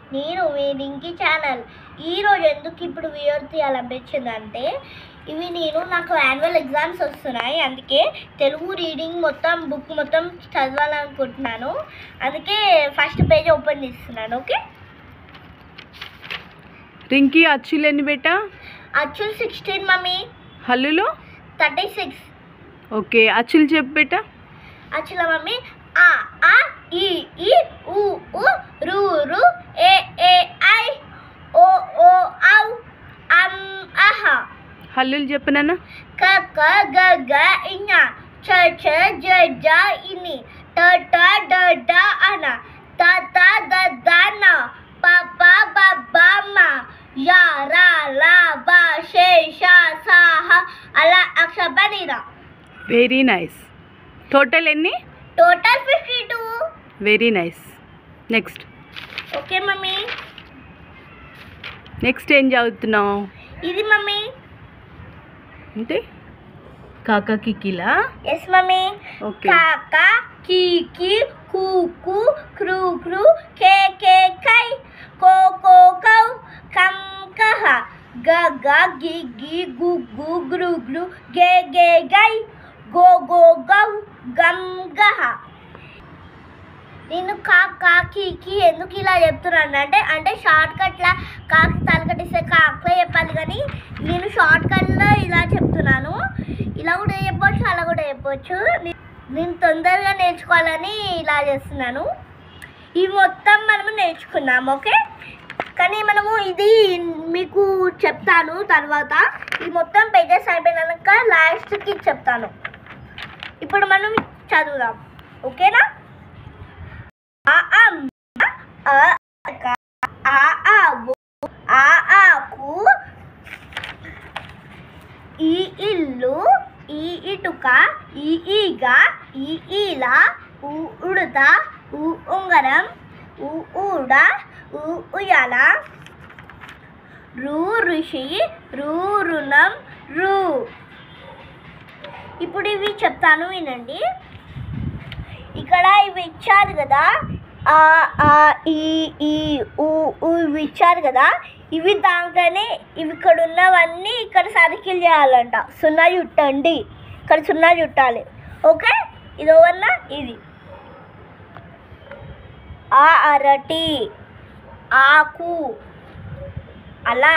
నేను మీ డింకి ఛానల్ ఈరోజు ఎందుకు ఇప్పుడు వీడియో తీయాలనిపించిందంటే ఇవి నేను నాకు యాన్యువల్ ఎగ్జామ్స్ వస్తున్నాయి అందుకే తెలుగు రీడింగ్ మొత్తం బుక్ మొత్తం చదవాలనుకుంటున్నాను అందుకే ఫస్ట్ పేజ్ ఓపెన్ చేస్తున్నాను ఓకే రింకీ అచ్చులు ఎన్ని బేటా యాక్చువల్ సిక్స్టీన్ మమ్మీ హల్లులు థర్టీ సిక్స్ ఓకే అచ్చులు చెప్పు బేటా యాక్చువల్ మమ్మీ ఆ ఆ ఈ ఈ ఉ ఉ రు రు ఏ ఏ ఐ ఓ ఓ ఔ అం అహ హల్లులు చెప్పు నాన్న క క గ గ ఇన చ చ జ జ ఇని ట ట డ డ అన త త ద ద న ప ప బ బ మ యా రా లా బ షే ష స హ అల అక్ష బనిరా వెరీ నైస్ టోటల్ ఎన్ని total fifty two very nice next okay mummy next ఏం చదువుతున్నావు ఇది మమ్మీ అంటే కాకా కికిలా ఎస్ మమ్మీ ఓకే కాక కీకి కూకు క్రూ క్రూ కే కే కై కో కో కౌ కం కహ గ గ గి గి గు గు గ్రు గ్రు గే గే గై గో గో గౌ గం గహ నేను కా కాకి ఎందుకు ఇలా చెప్తున్నాను అంటే అంటే షార్ట్ కట్లా కాకి తలకటిస్తే కాకలే చెప్పాలి కానీ నేను షార్ట్ కట్లో ఇలా చెప్తున్నాను ఇలా కూడా చెప్పొచ్చు అలా కూడా చెప్పొచ్చు నే- నేను తొందరగా నేర్చుకోవాలని ఇలా చేస్తున్నాను ఇవి మొత్తం మనము నేర్చుకున్నాం ఓకే కానీ మనము ఇది మీకు చెప్తాను తర్వాత ఈ మొత్తం పేజెస్ అయిపోయినాక లాస్ట్కి చెప్తాను ఇప్పుడు మనం చదువుదాం ఓకేనా ఆ అమ్మ ఆ అక్క, ఆ ఆవు ఆ ఆకు ఈ ఇల్లు ఈ ఇటుక ఈ ఈగ ఈ ఈల ఊ ఉడత ఊ ఉంగరం ఊ ఊడ ఊ ఉయ్యాల రూ ఋషి రూ రుణం రూ ఇప్పుడు ఇవి చెప్తాను వినండి ఇక్కడ ఇవి ఇచ్చారు కదా ఆ ఆ ఈ ఈ ఊ ఊ ఇవి ఇచ్చారు కదా ఇవి దాంట్లోనే ఇవి ఇక్కడ ఉన్నవన్నీ ఇక్కడ సర్కిల్ చేయాలంట సున్నా చుట్టండి ఇక్కడ సున్నా చుట్టాలి ఓకే ఇది ఓవన్నా ఇది ఆ అరటి ఆకు అలా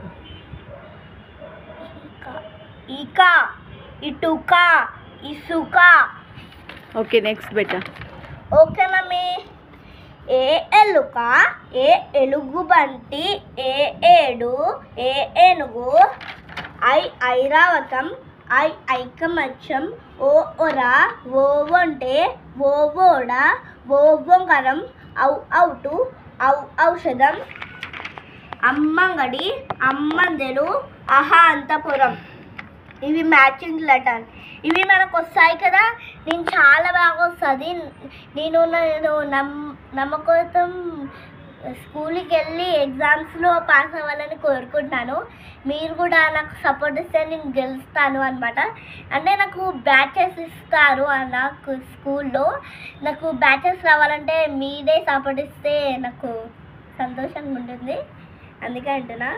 ఇక ఇటుక ఇసుక ఓకే నెక్స్ట్ బేటా ఓకే మమ్మీ ఏ ఎలుక ఏ ఎలుగు బంటి ఏ ఏడు ఏ ఏనుగు ఐ ఐరావతం ఐ ఐకమత్యం ఓ ఒర ఓ వంటే ఓ ఓడ ఓ బొంగరం ఔ అవుటు ఔ ఔషధం అమ్మంగడి అమ్మందెలు అహా అంతపురం ఇవి మ్యాచింగ్ లెటర్ ఇవి మనకు వస్తాయి కదా నేను చాలా బాగా వస్తుంది నేను నేను నమ్ నమ్మకం స్కూల్కి వెళ్ళి ఎగ్జామ్స్లో పాస్ అవ్వాలని కోరుకుంటున్నాను మీరు కూడా నాకు సపోర్ట్ ఇస్తే నేను గెలుస్తాను అనమాట అంటే నాకు బ్యాచెస్ ఇస్తారు ఆ నాకు స్కూల్లో నాకు బ్యాచెస్ రావాలంటే మీరే సపోర్ట్ ఇస్తే నాకు సంతోషంగా ఉంటుంది అందుకే అంటున్నా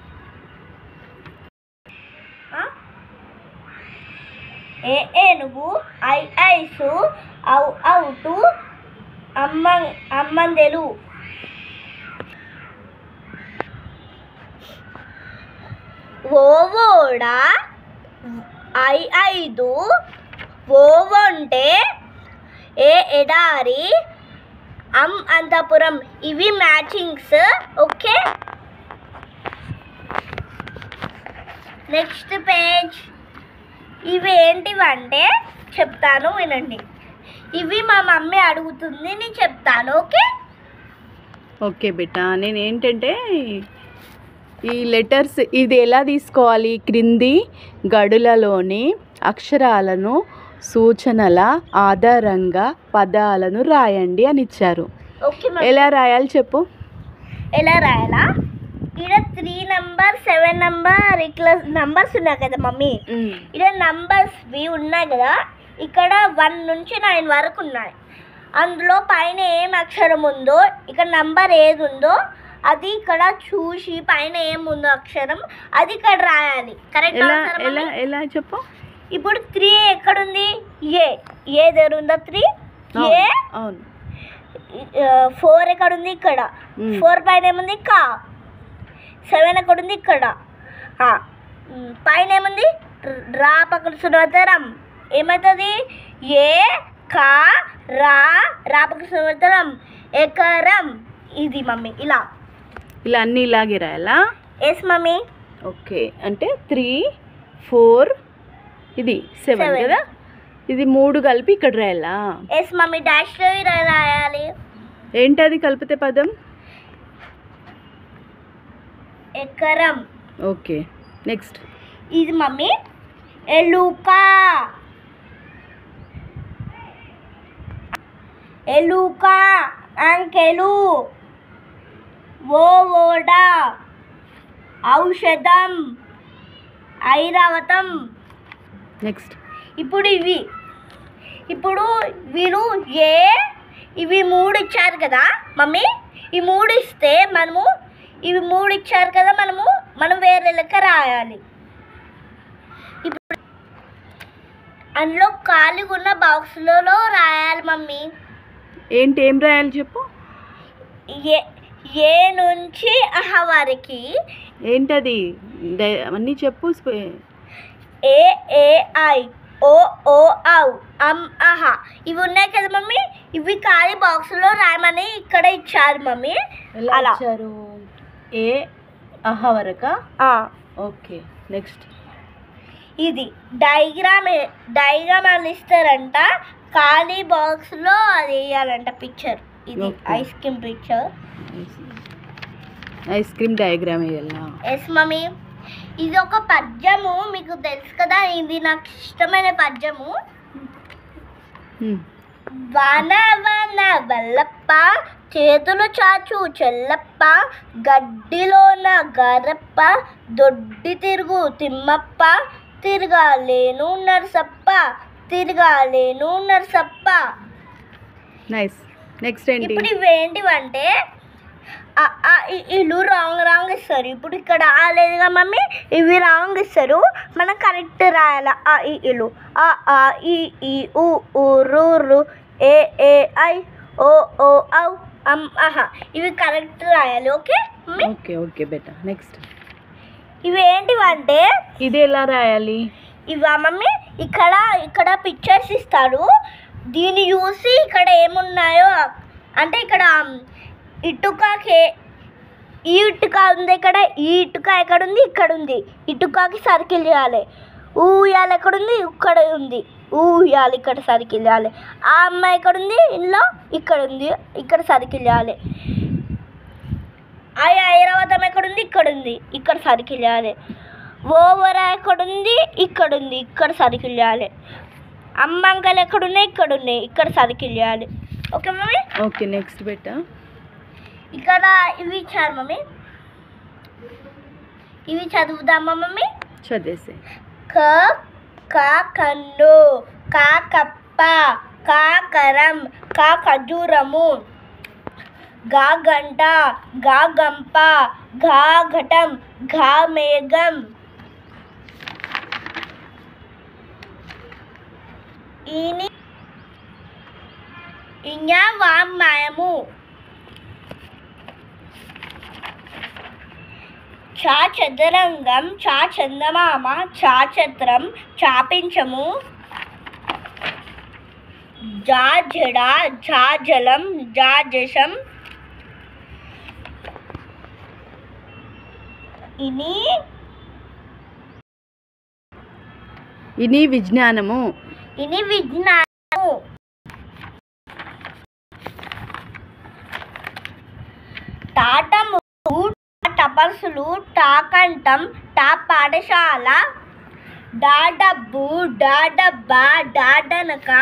ఆ? ఏ ఏనుగు ఐ ఐసు ఔ అవుటు అమ్మ అమ్మందెలు ఓవోడ ఐ ఐదు ఓవొంటే ఏ ఎడారి అమ్ అంతపురం ఇవి మ్యాచింగ్స్ ఓకే నెక్స్ట్ పేజ్ ఇవి ఏంటివంటే చెప్తాను వినండి ఇవి మా మమ్మీ అడుగుతుంది నేను చెప్తాను ఓకే ఓకే బేటా నేను ఏంటంటే ఈ లెటర్స్ ఇది ఎలా తీసుకోవాలి క్రింది గడులలోని అక్షరాలను సూచనల ఆధారంగా పదాలను రాయండి అని ఇచ్చారు ఓకే మమ్మీ ఎలా రాయాలి చెప్పు ఎలా రాయాలా ఇక్కడ త్రీ నంబర్ సెవెన్ నంబర్ ఇట్లా నంబర్స్ ఉన్నాయి కదా మమ్మీ ఇక్కడ నంబర్స్వి ఉన్నాయి కదా ఇక్కడ వన్ నుంచి నైన్ వరకు ఉన్నాయి అందులో పైన ఏం అక్షరం ఉందో ఇక్కడ నంబర్ ఏది ఉందో అది ఇక్కడ చూసి పైన ఏముందో అక్షరం అది ఇక్కడ రాయాలి కరెక్ట్ ఎలా ఎలా ఎలా చెప్పు ఇప్పుడు త్రీ ఎక్కడుంది ఏ ఏ దగ్గర ఉందా త్రీ ఏ అవును, అవును ఫోర్ ఎక్కడుంది ఇక్కడ మ్మ్. ఫోర్ పైన ఏముంది కా సెవెన్ ఎక్కడుంది ఇక్కడ ఆ, మ్, పైన ఏముంది ర- రా పక్కన సునవతరం ఏమవుతుంది ఏ కా రా రా పక్కన సునవతరం ఎకరం ఇది మమ్మీ ఇలా ఇలా అన్నీ ఇలాగే రాయాలా ఎస్ మమ్మీ ఓకే అంటే త్రీ ఫోర్ ఇది సెవెన్ Seven. కదా ఇది మూడు కలిపి ఇక్కడ రాయాలా ఎస్ మమ్మీ డాష్లో రాయాలి ఏంటది కలిపితే పదం ఎకరం ఓకే నెక్స్ట్ ఇది మమ్మీ ఎలుక ఎలుక అంకెలు ఓ ఓడ ఔషధం ఐరావతం నెక్స్ట్ ఇప్పుడు ఇవి ఇప్పుడు వీరు ఏ ఇవి మూడు ఇచ్చారు కదా మమ్మీ ఈ మూడు ఇస్తే మనము ఇవి మూడు ఇచ్చారు కదా మనము మనం వేరే లెక్క రాయాలి ఇప్పుడు అందులో ఖాళీగా ఉన్న బాక్స్లలో రాయాలి మమ్మీ ఏంటి ఏం రాయాలి చెప్పు ఏ ఏ నుంచి అహ వరకు ఏంటది ద- అన్నీ చెప్పు స్పే- ఏ ఏ ఐ ఓ ఓ ఔ అమ్ అహ ఇవి ఉన్నాయి కదా మమ్మీ ఇవి ఖాళీ బాక్స్లో రాయమని ఇక్కడ ఇచ్చారు మమ్మీ ఎలా అలా. ఇచ్చారు ఏ అహ వరక ఆ, ఓకే నెక్స్ట్ ఇది డైగ్రామ్ డైగ్రామ్ అని ఇస్తారంట ఖాళీ బాక్స్లో అది వేయాలంట పిక్చర్ ఇది Okay. Ice cream picture ice cream diagram వేయాలా ఎస్ మమ్మీ ఇది ఒక పద్యము మీకు తెలుసు కదా ఇది నాకు ఇష్టమైన పద్యము హ్మ్. వన వన వల్లప్ప చేతులు చాచు చెల్లప్ప గడ్డిలోన గరప్ప దొడ్డి తిరుగు తిమ్మప్ప తిరగాలేను నరసప్ప తిరగాలేను నరసప్ప నైస్ నెక్స్ట్ ఏంటి ఇప్పుడు ఇవేంటివంటే ఆ, ఆ, ఈ- ఇల్లు రాంగ్ రాంగ్ ఇస్తారు ఇప్పుడు ఇక్కడ ఆ లేదుగా మమ్మీ ఇవి రాంగ్ ఇస్తారు మనం కరెక్ట్ రాయాలి ఆ ఈ ఇల్లు ఆ ఆ ఈ ఈ ఉ ఊ రు రు ఏ ఏ ఐ ఓ ఓ ఔ అమ్ అహ ఇవి కరెక్ట్ రాయాలి okay mummy okay okay better next ఇవి ఏంటివంటే ఇది ఎలా రాయాలి ఇవా మమ్మీ ఇక్కడ ఇక్కడ పిక్చర్స్ ఇస్తారు దీన్ని చూసి ఇక్కడ ఏమున్నాయో అంటే ఇక్కడ ఇటుకకి ఈ ఇటుక ఉంది ఇక్కడ ఈ ఇటుక ఎక్కడ ఉంది ఇక్కడ ఉంది ఇటుకకి సర్కిల్ చేయాలి ఊ ఉయ్యాలి ఎక్కడ ఉంది ఇక్కడ ఉంది ఊ ఉయ్యాలి ఇక్కడ సర్కిల్ చేయాలి ఆ అమ్మాయి ఎక్కడ ఉంది ఇంట్లో ఇక్కడ ఉంది ఇక్కడ సర్కిల్ చేయాలి ఆ ఐరావతం ఎక్కడ ఉంది ఇక్కడ ఉంది ఇక్కడ సర్కిల్ చేయాలి ఓవర్ ఎక్కడ ఉంది ఇక్కడ ఉంది ఇక్కడ సర్కిల్ చేయాలి అమ్మంకలు ఎక్కడ ఉన్నాయి ఇక్కడ ఉన్నాయి ఇక్కడ సర్కిల్ చేయాలి ఓకే మమ్మీ ఓకే నెక్స్ట్ బెట్ట ఇక్కడ ఇవి ఇచ్చారు మమ్మీ ఇవి చదువుదామా మమ్మీ చదివేసే క క కన్ను కా కప్ప కా కరం కా ఖజూరము గా గంట గా గంప ఘా ఘటం ఘా మేఘం ఈని ఇኛ వామాయము చా చదరంగం చా చందమామ చా చత్రం చాపించము జా జడ జా జలం జా జశం ఇని ఇని విజ్ఞానము ఇని విజ్ఞానము టాటము టపర్సులు టాకంఠం టా పాఠశాల డా డబ్బు డా డబ్బా డాడనక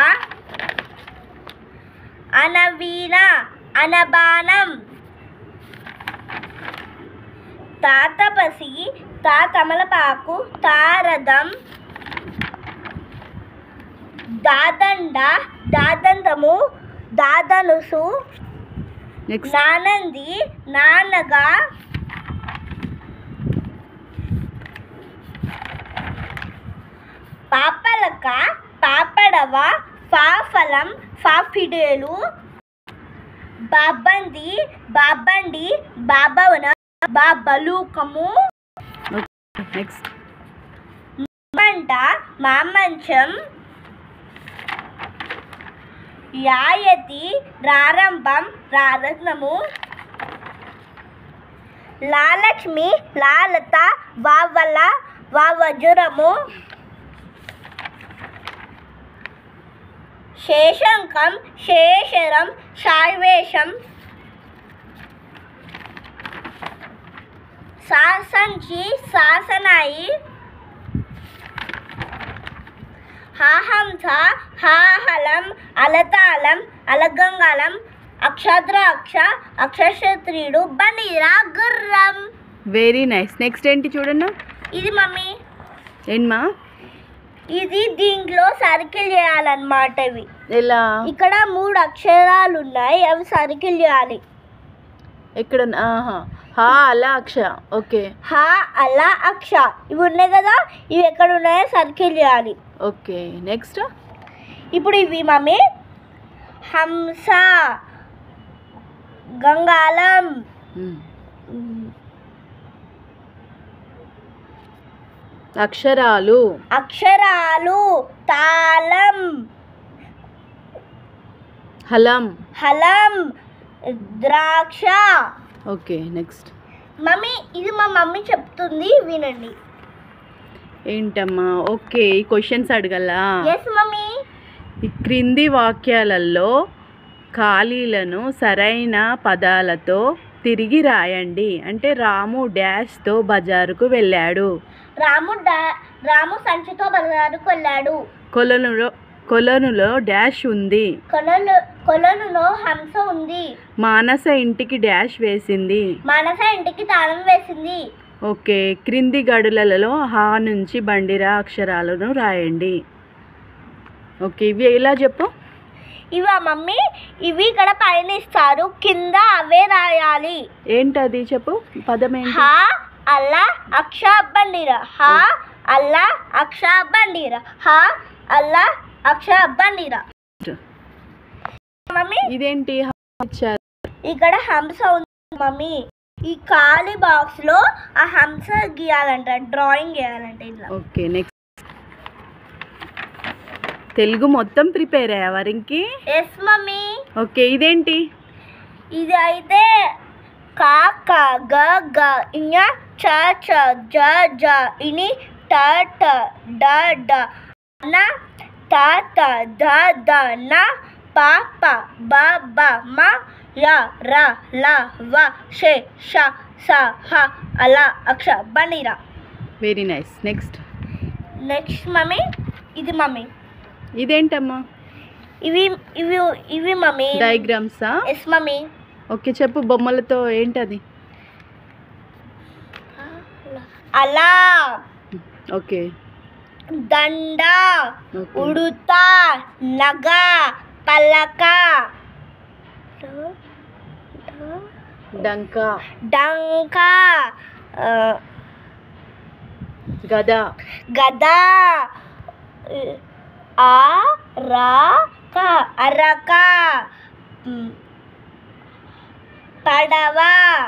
అనవీణ అనబానం తాతపసి తా తమలపాకు తారథం దాదండ దాదంతము దాదనుసు నెక్స్ట్ నానంది నాన్నగా పాపలక పాపడవ ఫాఫలం ఫాఫిడేలు బాబంది బాబండి బాబవన బాబలూకము నెక్స్ట్ మంట మామంచం యాయతి ప్రారంభం ప్రారంభము లాలక్ష్మి లాలత వావల వావజురము శేషంకం శేషరం శార్వేషం శాసంచి శాసనాయి హాహంస హాహలం అలతాళం అలగంగాళం అక్షద్ర అక్ష అక్షత్రియుడు బనీరా గుర్రం వెరీ నైస్ నెక్స్ట్ ఏంటి చూడన్నా ఇది మమ్మీ ఏంటమ్మా ఇది దీంట్లో సర్కిల్ చేయాలన్నమాట ఇవి ఎలా ఇక్కడ మూడు అక్షరాలు ఉన్నాయి అవి సర్కిల్ చేయాలి ఎక్కడ ఆహా హా అలా అక్ష ఓకే హా అలా అక్ష ఇవి ఉన్నాయి కదా ఇవి ఎక్కడ ఉన్నాయో సర్కిల్ చేయాలి ఓకే నెక్స్ట్ ఇప్పుడు ఇవి మమ్మీ హంస గంగాళం అక్షరాలు అక్షరాలు తాళం హలం హలం ద్రాక్ష ఓకే నెక్స్ట్ మమ్మీ ఇది మా మమ్మీ చెప్తుంది వినండి ఏంటమ్మా ఓకే ఈ క్వశ్చన్స్ అడగలా ఎస్ మమ్మీ ఈ క్రింది వాక్యాలలో ఖాళీలను సరైన పదాలతో తిరిగి రాయండి అంటే రాము డాష్తో బజారుకు వెళ్ళాడు రాము డా- రాము సంచితో బజారుకు వెళ్ళాడు కొలనులో కొలనులో డాష్ ఉంది కొలను కొలనులో హంస ఉంది మానస ఇంటికి డాష్ వేసింది మనస ఇంటికి తాళం వేసింది ఓకే క్రింది గడులలో హా నుంచి బండిరా అక్షరాలను రాయండి ఓకే ఇవి ఎలా చెప్పు ఇవి ఆ మమ్మీ ఇవి ఇక్కడ పైన ఇస్తారు కింద అవే రాయాలి ఏంటది చెప్పు పదం ఏంటి హా అల్లా అక్ష బండిర హా అల్లా అక్ష బండిర హా అల్లా అక్ష బండిర మమ్మీ ఇదేంటి హా ఇచ్చారు ఇక్కడ హంస ఉంది మమ్మీ ఈ ఖాళీ బాక్స్ లో ఆ హంస గీయాలంట డ్రాయింగ్ గీయాలంట ఇట్లా ఓకే నెక్స్ట్ తెలుగు మొత్తం ప్రిపేర్ అయ్యా వరింకి ఎస్ మమ్మీ ఓకే ఇదేంటి ఇది అయితే కా క గ గ ఇញచ చ జ జ ఇని ట ట డ డ న త త ద ద న ప ప బ బ మ య ర ల వ షే ష స హ అల అక్ష బనిరా very nice next next mummy ఇది మమ్మీ ఇదేంటమ్మా ఇవి ఇవి ఇవి మమ్మీ డయాగ్రామ్సా ఎస్ మమ్మీ ఓకే చెప్పు బొమ్మలతో ఏంటది అలా ఓకే దండ ఓకే ఉడుత నగ పలక డంక డంక ఆ, గద గద ఆ రా క అరక ఉమ్, పడవ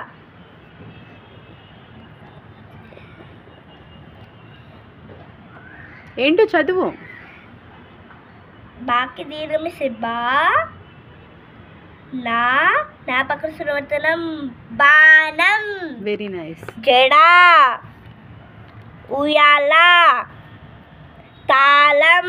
ఏంటో చదువు బాకి దీర్ఘమి సిబ్బా నా జ్ఞాపక సురవర్తనం బాణం వెరీ నైస్ జడ ఉయ్యాల తాళం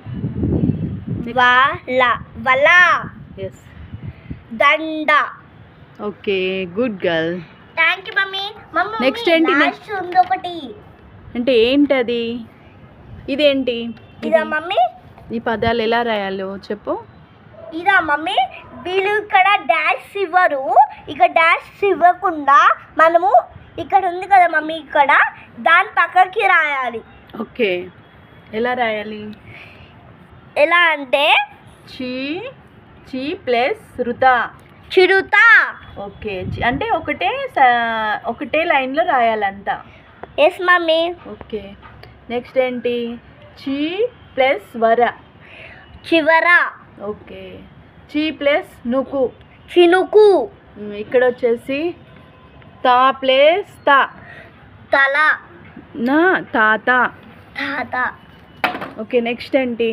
వల వల ఎస్ దండ okay good girl thank you mummy mummy Next ఏంటి? లాస్ట్ ఉంది ఒకటి అంటే ఏంటది ఇదేంటి ఇదా మమ్మీ ఈ పదాలు ఎలా రాయాలో చెప్పు ఇదా మమ్మీ వీళ్ళు ఇక్కడ డాష్ ఇవ్వరు ఇక డాష్ ఇవ్వకుండా మనము ఇక్కడ ఉంది కదా మమ్మీ ఇక్కడ దాని పక్కకి రాయాలి ఓకే ఎలా రాయాలి ఎలా అంటే చి చి ప్లస్ రుత చిరుత ఓకే చి- అంటే ఒకటే స- ఒకటే లైన్లో రాయాలంతా ఎస్ మమ్మీ ఓకే నెక్స్ట్ ఏంటి చి ప్లస్ వర చివర ఓకే చి ప్లస్ నుకు చినుకు ఉమ్, ఇక్కడ వచ్చేసి తా ప్లస్ తా తల నా తాత తాత ఓకే నెక్స్ట్ ఏంటి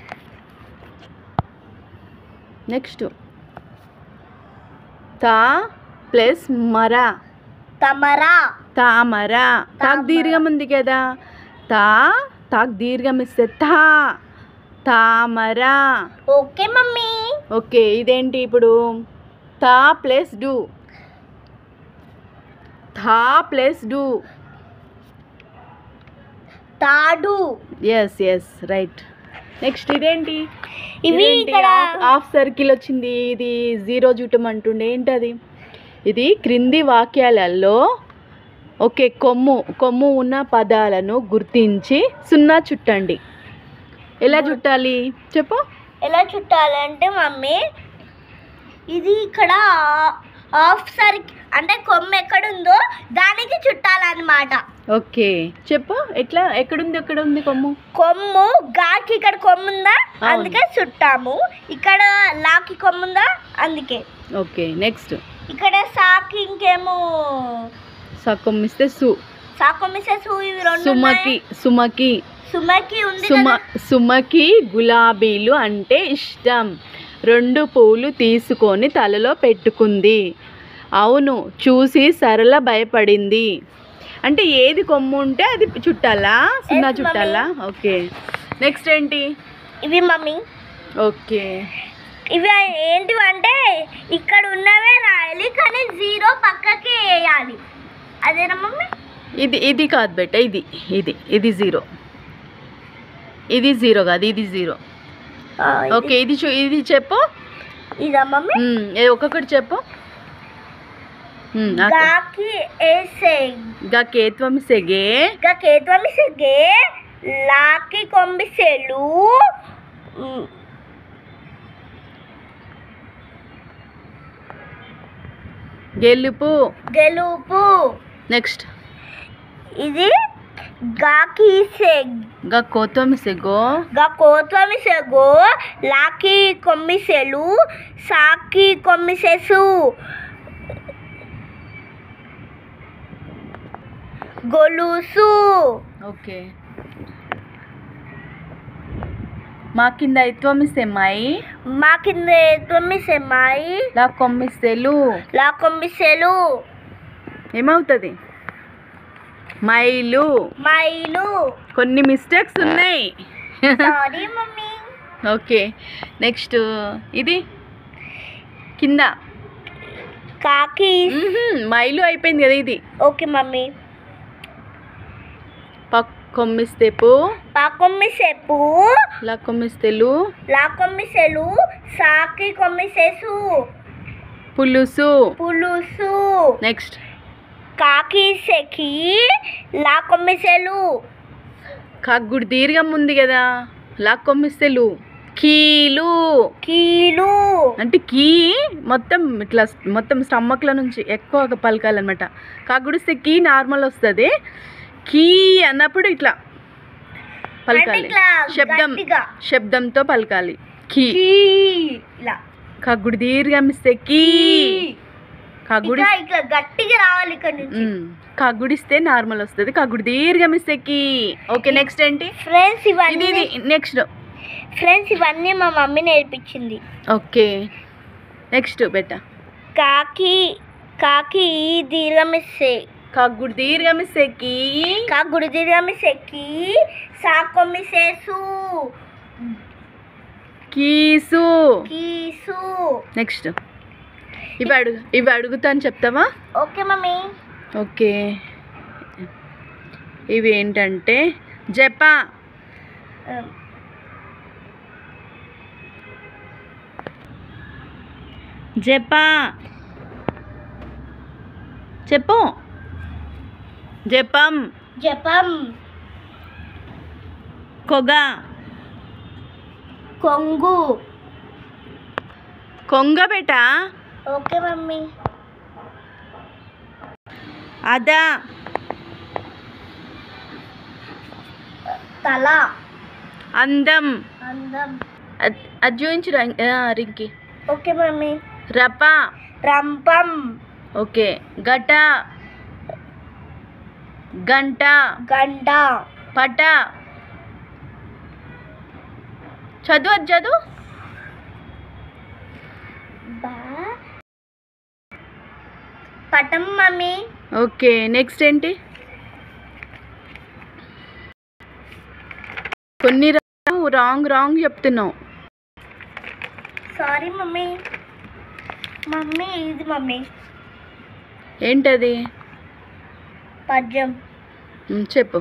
నెక్స్ట్ తా ప్లస్ మర తమర తామర తాక్ తామర. దీర్ఘం ఉంది కదా తా తాక్ దీర్ఘం ఇస్తే తా తామర ఓకే మమ్మీ ఓకే ఇదేంటి ఇప్పుడు తా ప్లస్ డు థా ప్లస్ డు తాడు ఎస్ ఎస్ రైట్ నెక్స్ట్ ఇదేంటి ఇవి ఇదేంటి? ఇక్కడ హాఫ్ హాఫ్ సర్కిల్ వచ్చింది ఇది జీరో జుటం అంటుండే ఏంటది ఇది క్రింది వాక్యాలలో ఓకే కొమ్ము కొమ్ము ఉన్న పదాలను గుర్తించి సున్నా చుట్టండి ఎలా చుట్టాలి చెప్పు ఎలా చుట్టాలంటే మమ్మీ ఇది ఇక్కడ ఆఫ్ సర్కిల్ అంటే కొమ్ము ఎక్కడుందో దానికి చుట్టాలన్నమాట ఓకే చెప్పు ఎట్లా ఎక్కడుంది ఎక్కడ ఉంది కొమ్ము కొమ్ము గాకి ఇక్కడ కొమ్ము ఉందా అవును. అందుకే చుట్టాము ఇక్కడ లాకి కొమ్ము ఉందా అందుకే ఓకే నెక్స్ట్ ఇక్కడ సాకి ఇంకేమో సకొమ్మిస్తే సు సాకొమ్మిసే సు ఇవి రెండు సుమకి సుమకి ఉన్నాయి. సుమకి ఉంది సుమ కదా. సుమకి గులాబీలు అంటే ఇష్టం రెండు పూలు తీసుకొని తలలో పెట్టుకుంది అవును చూసి సరళ భయపడింది అంటే ఏది కొమ్ము ఉంటే అది చుట్టాలా సున్నా Yes, చుట్టాలా ఓకే నెక్స్ట్ ఏంటి ఇవి మమ్మీ ఓకే ఇవి ఏంటివంటే ఇక్కడ ఉన్నవే రాయాలి కానీ జీరో పక్కకి వేయాలి అదేనా మమ్మీ ఇది ఇది కాదు బెట్ట ఇది ఇది ఇది జీరో ఇది జీరో కాదు ఇది జీరో ఆ, ఇది- ఓకే ఇది చూ ఇది చెప్పు ఇదా మమ్మీ మ్మ్, ఏ ఒక్కొక్కటి చెప్పు మ్మ్, ఆ- గాకి ఏసే గా కేత్వం సెగే గా కేత్వమిసెగే లాకి కొంబిసెలు ఉమ్, గెలుపు గెలుపు నెక్స్ట్ ఇది గాకి సెగ్ గా కోత్వం సెగో గా కోత్వమిసెగో లాకి కొమ్మిసెలు సాకి కొమ్మిసెసు గొలుసు ఓకే మా కింద ఇత్వమిస్తే మాయి మా కింద తొమ్మిసెమ్మాయి లా కొమ్మిస్తేలు లా కొమ్మిసెలు ఏమవుతుంది మైలు మైలు కొన్ని మిస్టేక్స్ ఉన్నాయి సారీ మమ్మీ ఓకే నెక్స్ట్ ఇది కింద కాకి మ్మ్హ్మ్, మైలు అయిపోయింది కదా ఇది ఓకే మమ్మీ పక్ కొమ్మిస్తేపు పా కొమ్మిసెప్పు లా కొమ్మిస్తేలు లా కొమ్మిసెలు సాకి కొమ్మిసెసు పులుసు పులుసు నెక్స్ట్ కాకి సెకి లా కొమ్మిసెలు కాకుడు దీర్ఘం ఉంది కదా లా కొమ్మిస్తేలు కీలు కీలు అంటే కీ మొత్తం ఇట్లా మొత్తం స్టమక్ల నుంచి ఎక్కువ పలకాలన్నమాట కాకుడిస్తే కీ నార్మల్ వస్తుంది కీ అన్నప్పుడు ఇట్లా పలకాలి ఇట్లా శబ్దం గట్టిగా. శబ్దంతో పలకాలి కీ కీ ఇలా కాకుడు దీర్ఘం ఇస్తే కీ కాకుడి ఇట్లా ఇట్లా గట్టిగా రావాలి ఇక్కడ నుంచి కాకుడిస్తే నార్మల్ వస్తుంది కాకుడు దీర్ఘం ఇస్తే కీ ఓకే నెక్స్ట్ ఏంటి ఫ్రెండ్స్ ఇది ఇవన్నీ ఇది నెక్స్ట్ ఫ్రెండ్స్ ఇవన్నీ మా మమ్మీ నేర్పించింది ఓకే నెక్స్ట్ బెట్ట కాకి కాకి దీర్ఘమిస్తే కాకుడు దీర్ఘం ఇస్తే కీ కా గుడి దీర్ఘమిసెక్కి సాకొమ్మిసేసు కీసు కీసు నెక్స్ట్ ఇవి అడుగు ఇవి అడుగుతాను చెప్తావా ఓకే మమ్మీ ఓకే ఇవి ఏంటంటే జపా జపా చెప్పు జపం జపం కొగ కొంగు కొంగ బేట ఓకే మమ్మీ అదా తల అందం అందం అద్- అది చూపించు రం- ఆ, రింకి ఓకే మమ్మీ రప రంపం ఓకే గట గంట గంట పట చదువు అది చదువు బా పటం మమ్మీ ఓకే నెక్స్ట్ ఏంటి కొన్ని రాంగ్ రాంగ్ చెప్తున్నావు సారీ మమ్మీ మమ్మీ ఇది మమ్మీ ఏంటది పద్యం ఉమ్, చెప్పు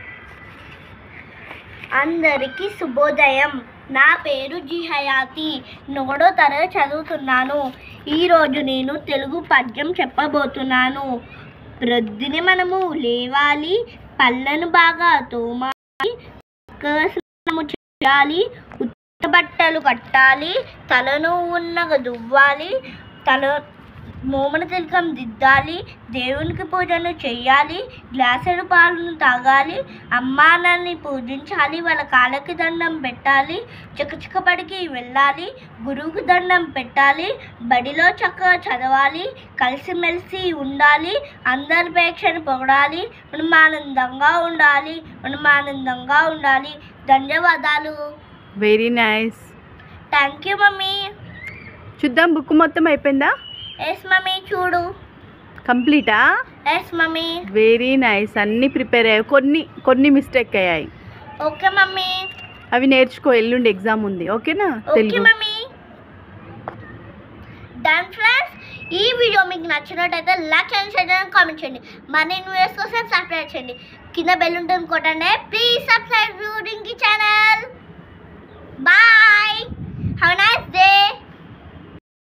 అందరికీ శుభోదయం నా పేరు జి హయాతి నూడో తరగతి చదువుతున్నాను ఈరోజు నేను తెలుగు పద్యం చెప్పబోతున్నాను ప్రొద్దునే మనము లేవాలి పళ్ళను బాగా తోమాలి చక్కగా స్నానము చేయాలి ఉత్త బట్టలు కట్టాలి తలను ఉన్నగా దువ్వాలి తల మోమన తిలకం దిద్దాలి దేవునికి పూజను చేయాలి గ్లాసుడు పాలను తాగాలి అమ్మా నాన్నని పూజించాలి వాళ్ళ కాళ్ళకి దండం పెట్టాలి చికచికబడికి వెళ్ళాలి గురువుకి దండం పెట్టాలి బడిలో చక్కగా చదవాలి కలిసిమెలిసి ఉండాలి అందరి పేక్షను పొగడాలి మనం ఆనందంగా ఉండాలి మనం ఆనందంగా ఉండాలి ధన్యవాదాలు very nice thank you mummy చూద్దాం బుక్ మొత్తం అయిపోయిందా ఎస్ మమ్మీ చూడు కంప్లీటా ఎస్ మమ్మీ వెరీ నైస్ అన్నీ ప్రిపేర్ అయ్యాయి కొన్ని కొన్ని మిస్టేక్ అయ్యాయి ఓకే మమ్మీ అవి నేర్చుకో ఎల్లుండి ఎగ్జామ్ ఉంది ఓకేనా okay Telugu mummy done friends ఈ వీడియో మీకు నచ్చినట్టయితే లైక్ అండ్ షేర్ చేయండి కామెంట్ చేయండి మరిన్ని వీడియోస్ కోసం సబ్స్క్రైబ్ చేయండి కింద బెల్ ఉంటుంది కొట్టండి ప్లీజ్ సబ్స్క్రైబ్ కి ఛానల్